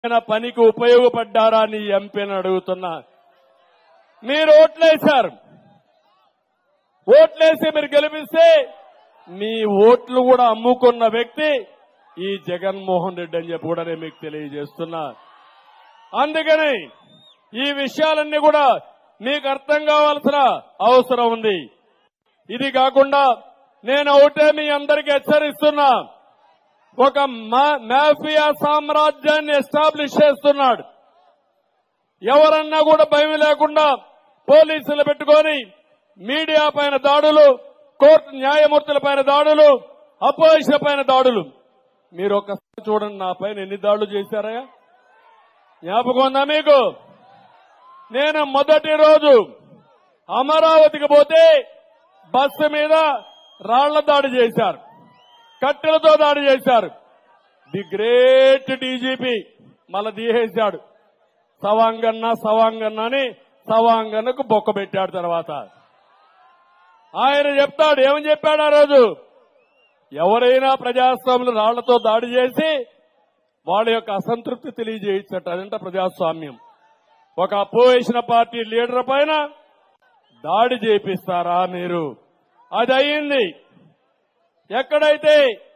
ఏదైనా పనికి ఉపయోగపడ్డారా నీ ఎంపీని అడుగుతున్నా మీరు ఓట్లేశారు ఓట్లేసి మీరు గెలిపిస్తే మీ ఓట్లు కూడా అమ్ముకున్న వ్యక్తి ఈ జగన్మోహన్ రెడ్డి అని చెప్పి కూడా నేను మీకు తెలియజేస్తున్నా అందుకని ఈ విషయాలన్నీ కూడా మీకు అర్థం కావాల్సిన అవసరం ఉంది ఇది కాకుండా నేను ఒకటే మీ అందరికీ హెచ్చరిస్తున్నా ఒక మా- మాఫియా సామ్రాజ్యాన్ని ఎస్టాబ్లిష్ చేస్తున్నాడు ఎవరన్నా కూడా భయం లేకుండా పోలీసులు పెట్టుకొని మీడియా పైన దాడులు కోర్టు న్యాయమూర్తుల పైన దాడులు అపోజిషన్ పైన దాడులు మీరు ఒక్కసారి చూడండి నా పైన ఎన్ని దాడులు చేశారయ్యా జ్ఞాపకం ఉందా మీకు నేను మొదటి రోజు అమరావతికి పోతే బస్సు మీద రాళ్ల దాడి చేశారు కట్టెలతో దాడి చేశారు ది గ్రేట్ డీజీపీ మళ్ళా తీసేశాడు సవాంగన్న సవాంగన్న అని సవాంగన్నకు బొక్క పెట్టాడు తర్వాత ఆయన చెప్తాడు ఏమని చెప్పాడు ఆ రోజు ఎవరైనా ప్రజాస్వామ్యులు రాళ్లతో దాడి చేసి వాళ్ళ యొక్క అసంతృప్తి తెలియజేయచ్చట అదంట ప్రజాస్వామ్యం ఒక అపోజిషన్ పార్టీ లీడర్ పైన దాడి చేపిస్తారా మీరు అది అయింది ఎక్కడైతే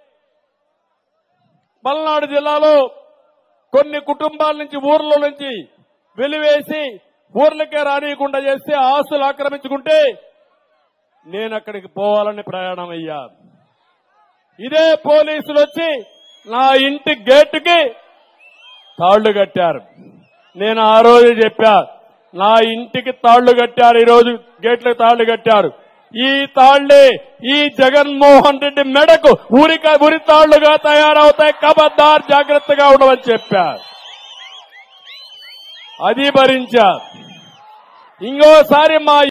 పల్నాడు జిల్లాలో కొన్ని కుటుంబాల నుంచి ఊర్ల నుంచి వెలివేసి ఊర్లకే రానియకుండా చేస్తే ఆస్తులు ఆక్రమించుకుంటే నేను అక్కడికి పోవాలని ప్రయాణం అయ్యా ఇదే పోలీసులు వచ్చి నా ఇంటి గేటుకి తాళ్లు కట్టారు నేను ఆ రోజు చెప్పా నా ఇంటికి తాళ్లు కట్టారు ఈ రోజు గేట్లకు తాళ్లు కట్టారు ఈ తాళ్లే ఈ జగన్మోహన్ రెడ్డి మెడకు ఉరిక ఉరి తాళ్లుగా తయారవుతాయి కబద్దార్ జాగ్రత్తగా ఉండవని చెప్పా అది భరించా ఇంకోసారి మా